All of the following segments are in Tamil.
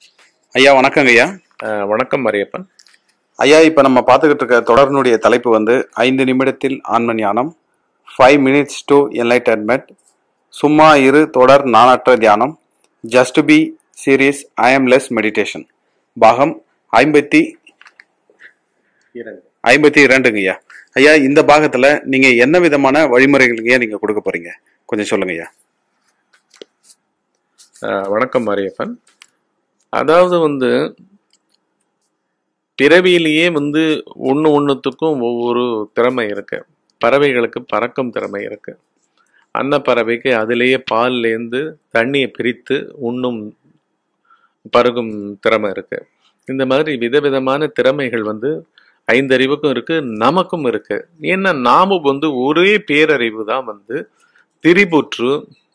ஐயா வணக்கங்க ஐயா அஹ், வணக்கம் மரியப்பன் ஐயா இப்போ நம்ம பார்த்துக்கிட்டு இருக்க தொடர்னுடைய தலைப்பு வந்து ஐந்து நிமிடத்தில் ஆன்ம ஞானம் ஃபைவ் மினிட்ஸ் டு என்லைட்டன்மெண்ட் சும்மா இரு தொடர் நானற்ற தியானம் just be serious I am less meditation பாகம் ஐம்பத்தி ஐம்பத்தி இரண்டுங்க ஐயா ஐயா இந்த பாகத்தில் நீங்கள் என்ன விதமான வழிமுறைகளுக்கு நீங்கள் கொடுக்க போறீங்க கொஞ்சம் சொல்லுங்க ஐயா அஹ், வணக்கம் மரியப்பன் அதாவது வந்து பிறவியிலேயே வந்து ஒன்று ஒன்றுத்துக்கும் ஒவ்வொரு திறமை இருக்கு பறவைகளுக்கு பறக்கும் திறமை இருக்கு அன்ன பறவைக்கு அதிலேயே பால்லேருந்து தண்ணியை பிரித்து உண்ணும் பருகும் திறமை இருக்கு இந்த மாதிரி விதவிதமான திறமைகள் வந்து ஐந்தறிவுக்கும் இருக்கு நமக்கும் இருக்கு ஏன்னா நாம வந்து ஒரே பேரறிவு தான் வந்து திரிபுற்று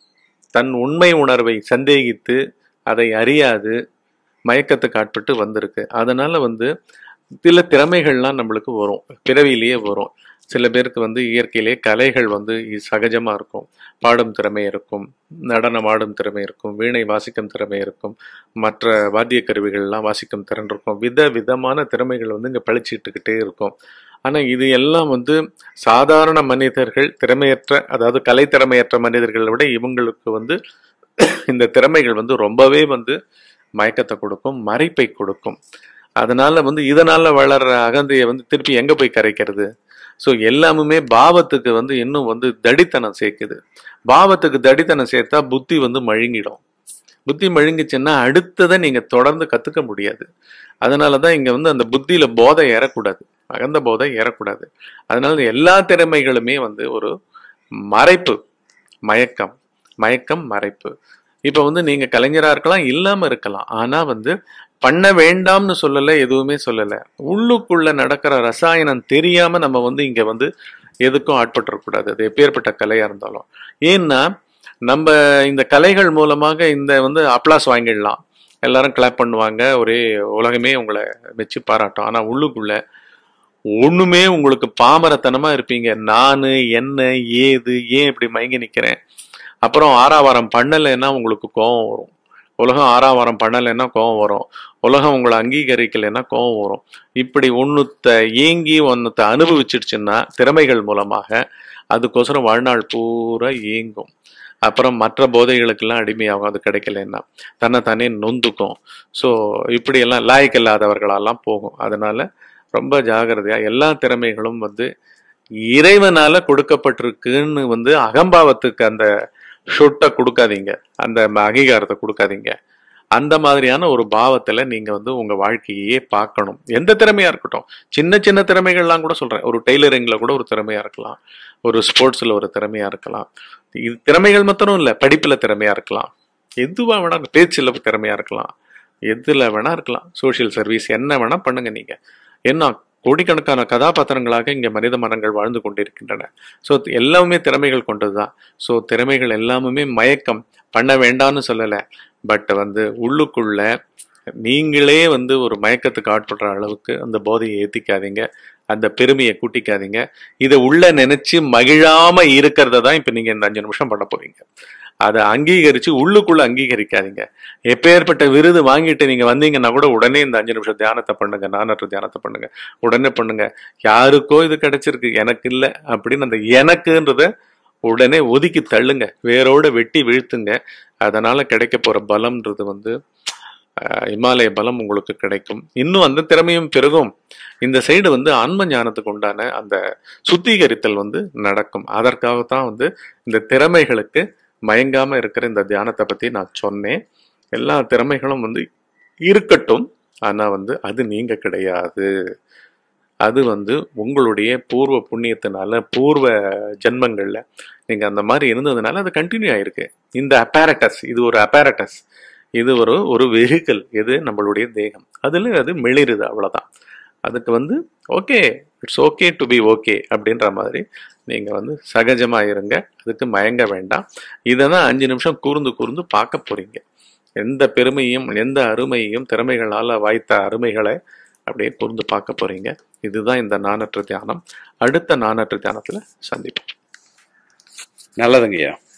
தன் உண்மை உணர்வை சந்தேகித்து அதை அறியாது மயக்கத்துக்கு ஆட்பட்டு வந்திருக்கு அதனால வந்து சில திறமைகள்லாம் நம்மளுக்கு வரும் பிறவியிலேயே வரும் சில பேருக்கு வந்து இயற்கையிலே கலைகள் வந்து இ- சகஜமா இருக்கும் பாடும் திறமை இருக்கும் நடனம் ஆடும் திறமை இருக்கும் வீணை வாசிக்கும் திறமை இருக்கும் மற்ற வாத்திய கருவிகள்லாம் வாசிக்கும் திறன் இருக்கும் வித விதமான திறமைகள் வந்து இங்கே பழிச்சிட்டுக்கிட்டே இருக்கும் ஆனால் இது எல்லாம் வந்து சாதாரண மனிதர்கள் திறமையற்ற அதாவது கலை திறமையற்ற மனிதர்களை விட இவங்களுக்கு வந்து இந்த திறமைகள் வந்து ரொம்பவே வந்து மயக்கத்தை கொடுக்கும் மறைப்பை கொடுக்கும் அதனால வந்து இதனால வளர்ற அகந்தையை வந்து திருப்பி எங்க போய் கரைக்கிறது ஸோ எல்லாமுமே பாவத்துக்கு வந்து இன்னும் வந்து தடித்தனம் சேர்க்குது பாவத்துக்கு தடித்தனம் சேர்த்தா புத்தி வந்து மழுங்கிடும் புத்தி மழுங்கிச்சுன்னா அடுத்ததை நீங்க தொடர்ந்து கத்துக்க முடியாது அதனால தான் இங்க வந்து அந்த புத்தியில போதை ஏறக்கூடாது அகந்த போதை ஏறக்கூடாது அதனால எல்லா திறமைகளுமே வந்து ஒரு மறைப்பு மயக்கம் மயக்கம் மறைப்பு இப்போ வந்து நீங்க கலைஞரா இருக்கலாம் இல்லாம இருக்கலாம் ஆனா வந்து பண்ண வேண்டாம்னு சொல்லல எதுவுமே சொல்லல உள்ளுக்குள்ள நடக்கிற ரசாயனம் தெரியாம நம்ம வந்து இங்க வந்து எதுக்கும் ஆட்பட்டுறக்கூடாது அது எப்பேற்பட்ட கலையா இருந்தாலும் ஏன்னா நம்ம இந்த கலைகள் மூலமாக இந்த வந்து அப்ளாஸ் வாங்கிடலாம் எல்லாரும் கிளாப் பண்ணுவாங்க ஒரே உலகமே உங்களை வச்சு பாராட்டும் ஆனா உள்ளுக்குள்ள ஒண்ணுமே உங்களுக்கு பாமரத்தனமா இருப்பீங்க நானு என்ன ஏது ஏன் இப்படி மயங்கி நிக்கிறேன் அப்புறம் ஆறாவாரம் பண்ணலைன்னா உங்களுக்கு கோபம் வரும் உலகம் ஆறாவாரம் பண்ணலைன்னா கோபம் வரும் உலகம் உங்களை அங்கீகரிக்கலைன்னா கோபம் வரும் இப்படி ஒன்றுத்த ஏங்கி ஒன்றுத்த அனுபவிச்சிடுச்சுன்னா திறமைகள் மூலமாக அதுக்கோசரம் வாழ்நாள் பூரா ஏங்கும் அப்புறம் மற்ற போதைகளுக்கெல்லாம் அடிமையாகும் அது கிடைக்கலன்னா தன்னை தானே நொந்துக்கும் ஸோ இப்படியெல்லாம் லாய்க்கில்லாதவர்களெல்லாம் போகும் அதனால ரொம்ப ஜாகிரதையா எல்லா திறமைகளும் வந்து இறைவனால கொடுக்கப்பட்டிருக்குன்னு வந்து அகம்பாவத்துக்கு அந்த ஷொட்டை கொடுக்காதீங்க அந்த அங்கீகாரத்தை கொடுக்காதீங்க அந்த மாதிரியான ஒரு பாவத்துல நீங்க வந்து உங்க வாழ்க்கையே பார்க்கணும் எந்த திறமையா இருக்கட்டும் சின்ன சின்ன திறமைகள்லாம் கூட சொல்றேன் ஒரு டெய்லரிங்ல கூட ஒரு திறமையா இருக்கலாம் ஒரு ஸ்போர்ட்ஸ்ல ஒரு திறமையா இருக்கலாம் இது திறமைகள் மாத்திரம் இல்ல படிப்புல திறமையா இருக்கலாம் எதுவா வேணா பேச்சுல திறமையா இருக்கலாம் எதுல வேணா இருக்கலாம் சோஷியல் சர்வீஸ் என்ன வேணா பண்ணுங்க நீங்க ஏன்னா கோடிக்கணக்கான கதாபாத்திரங்களாக இங்க மனித மனங்கள் வாழ்ந்து கொண்டிருக்கின்றன ஸோ எல்லாமே திறமைகள் கொண்டதுதான் ஸோ திறமைகள் எல்லாமே மயக்கம் பண்ண வேண்டாம்னு சொல்லலை பட் வந்து உள்ளுக்குள்ள நீங்களே வந்து ஒரு மயக்கத்துக்கு ஆட்படுற அளவுக்கு அந்த போதையை ஏத்திக்காதீங்க அந்த பெருமையை கூட்டிக்காதீங்க இதை உள்ள நினைச்சு மகிழாம இருக்கிறத தான் இப்ப நீங்க இந்த அஞ்சு நிமிஷம் பண்ண போறீங்க அதை அங்கீகரிச்சு உள்ளுக்குள்ள அங்கீகரிக்காதீங்க எப்பேற்பட்ட விருது வாங்கிட்டு நீங்க வந்தீங்கன்னா கூட உடனே இந்த அஞ்சு நிமிஷம் தியானத்தை பண்ணுங்க நானற்ற தியானத்தை பண்ணுங்க உடனே பண்ணுங்க யாருக்கோ இது கிடைச்சிருக்கு எனக்கு இல்லை அப்படின்னு அந்த எனக்குன்றத உடனே ஒதுக்கி தள்ளுங்க வேரோட வெட்டி வீழ்த்துங்க அதனால கிடைக்க போற பலம்ன்றது வந்து அஹ், இமாலய பலம் உங்களுக்கு கிடைக்கும் இன்னும் அந்த திறமையும் பெருகும் இந்த சைடு வந்து ஆன்ம ஞானத்துக்கு உண்டான அந்த சுத்திகரித்தல் வந்து நடக்கும் அதற்காகத்தான் வந்து இந்த திறமைகளுக்கு மயங்காம இருக்கிற இந்த தியானத்தை பத்தி நான் சொன்னேன் எல்லா திறமைகளும் வந்து இருக்கட்டும் ஆனா வந்து அது நீங்க கிடையாது அது வந்து உங்களுடைய பூர்வ புண்ணியத்தினால பூர்வ ஜென்மங்கள்ல நீங்க அந்த மாதிரி இருந்ததுனால அது கண்டினியூ ஆயிருக்கு இந்த அப்பாரட்டஸ் இது ஒரு அப்பாரட்டஸ் இது ஒரு ஒரு வெஹிக்கல் இது நம்மளுடைய தேகம் அதுல அது மிளிருது அவ்வளவுதான் அதுக்கு வந்து okay it's okay to be okay அப்படின்ற மாதிரி நீங்க வந்து சகஜமா இருங்க அதுக்கு மயங்க வேண்டாம் இதை தான் அஞ்சு நிமிஷம் கூர்ந்து கூர்ந்து பார்க்க போறீங்க எந்த பெருமையும் எந்த அருமையும் திறமைகளால வாய்த்த அருமைகளை அப்படியே கூர்ந்து பார்க்க போறீங்க இதுதான் இந்த நானற்ற தியானம் அடுத்த நானற்ற தியானத்துல சந்திப்போம் நல்லதுங்க ஐயா